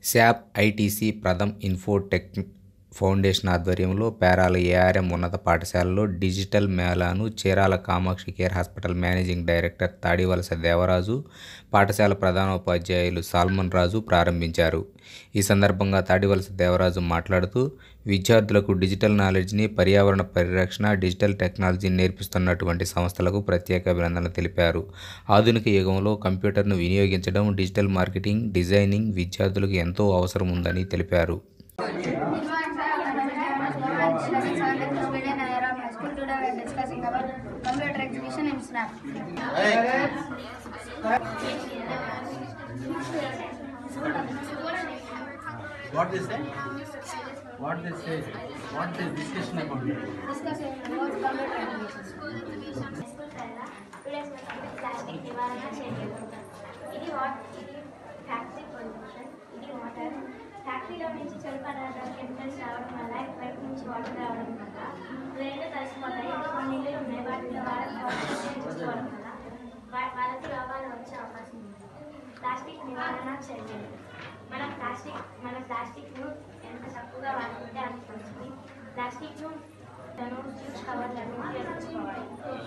SAAP ITC Pratham Infotech foundation ఆధ్వర్యంలో Perala ARM ఉన్నత పాఠశాలలో డిజిటల్ మేళాను Chirala Kamakshi care hospital managing director Tadivalasa Devaraju పాఠశాల ప్రధానోపాధ్యాయులు సాల్మన్ రాజు ప్రారంభించారు ఈ సందర్భంగా తాడివలస దేవరాజు మాట్లాడుతూ విద్యార్థులకు డిజిటల్ నాలెడ్జ్ని పర్యావరణ పరిరక్షణ డిజిటల్ టెక్నాలజీని నేర్పిస్తున్నటువంటి సంస్థలకు ప్రత్యేక అభినందనలు తెలిపారు ఆధునిక యుగంలో కంప్యూటర్ను వినియోగించడం డిజిటల్ మార్కెటింగ్ డిజైనింగ్ విద్యార్థులకు ఎంతో అవసరం ఉందని తెలిపారు Student era of high school. Today we are discussing about computer exhibition in Snap. What they say? What they say? What they discussion about? Discussing about computer exhibition. Plastic నివారణ చర్యలు ఇది what ఇది factory pollution ఇది water ఫ్యాక్టరీలో నుంచి చెడు పదార్థాలు chemicals రావడం వల్ల బయట నుంచి వాటర్ రావడం వల్ల రెండు కలిసిపోతాయి కొన్ని ఇళ్ళు ఉన్నాయి వాటి ద్వారా ఉపయోగించుకోవడం వల్ల వా- వాళ్ళకి రోగాలు వచ్చే అవకాశం ఉంది ప్లాస్టిక్ నివారణ చర్యలు మనం ప్లాస్టిక్ మన ప్లాస్టిక్ను ఎంత తక్కువగా వాడుకుంటే అంత మంచిది ప్లాస్టిక్ను తను జ్యూస్ కవర్లను ఉపయోగించుకోవాలి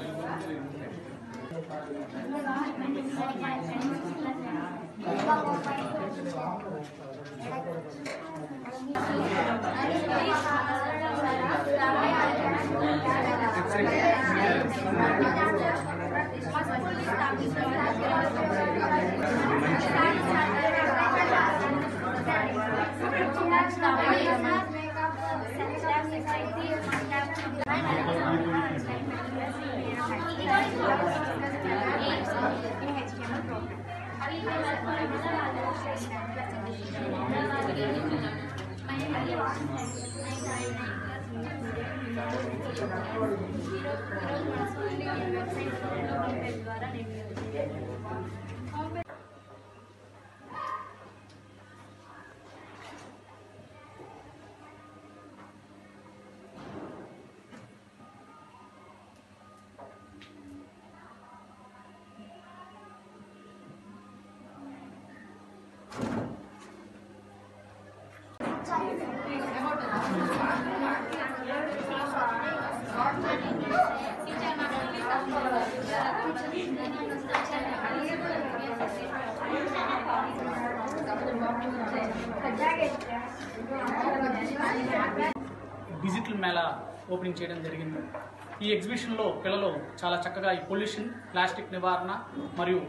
డిజిటల్ మేళా ఓపెనింగ్ చేయడం జరిగింది ఈ ఎగ్జిబిషన్లో పిల్లలు చాలా చక్కగా ఈ పొల్యూషన్ ప్లాస్టిక్ నివారణ మరియు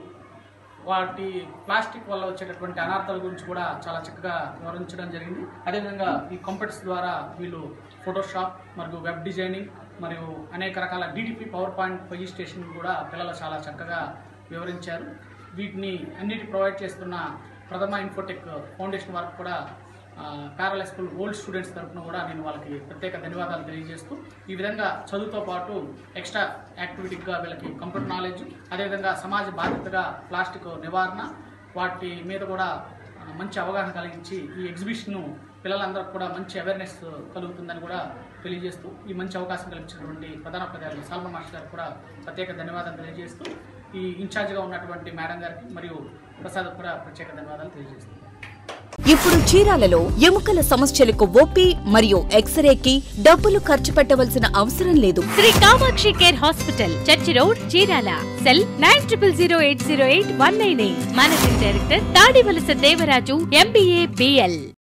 వాటి ప్లాస్టిక్ వల్ల వచ్చేటటువంటి అనార్థాల గురించి కూడా చాలా చక్కగా వివరించడం జరిగింది అదేవిధంగా ఈ కంప్యూటర్స్ ద్వారా వీళ్ళు ఫోటోషాప్ మరియు వెబ్ డిజైనింగ్ మరియు అనేక రకాల డిడిపి పవర్ పాయింట్ ప్రజెంటేషన్ కూడా పిల్లలు చాలా చక్కగా వివరించారు వీటిని అన్నిటి ప్రొవైడ్ చేస్తున్న ప్రథమ ఇన్ఫోటెక్ ఫౌండేషన్ వారికి కూడా ప్యారల స్కూల్ ఓల్డ్ స్టూడెంట్స్ తరఫున కూడా నేను వాళ్ళకి ప్రత్యేక ధన్యవాదాలు తెలియజేస్తూ ఈ విధంగా చదువుతో పాటు ఎక్స్ట్రా యాక్టివిటీగా వీళ్ళకి కంప్యూటర్ నాలెడ్జ్ అదేవిధంగా సమాజ బాధ్యతగా ప్లాస్టిక్ నివారణ వాటి మీద కూడా ఆ, మంచి అవగాహన కలిగించి ఈ ఎగ్జిబిషన్ను పిల్లలందరికీ కూడా మంచి అవేర్నెస్ కలుగుతుందని కూడా తెలియజేస్తూ ఈ మంచి అవకాశం కల్పించినటువంటి ప్రధానోపాధ్యాయులు సాల్మన్ మాస్టర్ గారికి కూడా ప్రత్యేక ధన్యవాదాలు తెలియజేస్తూ ఈ ఇన్ఛార్జ్గా ఉన్నటువంటి మేడం గారికి మరియు ప్రసాద్ కూడా ప్రత్యేక ధన్యవాదాలు తెలియజేస్తున్నాను ఇప్పుడు చీరాలలో ఎముకల సమస్యలకు ఓపీ మరియు ఎక్స్రేకి డబ్బులు ఖర్చు పెట్టవలసిన అవసరం లేదు Shri Kamakshi care hospital church road Chirala cell nine triple zero eight zero eight one nine eight managing director Tadivalasa Devaraju MBA BL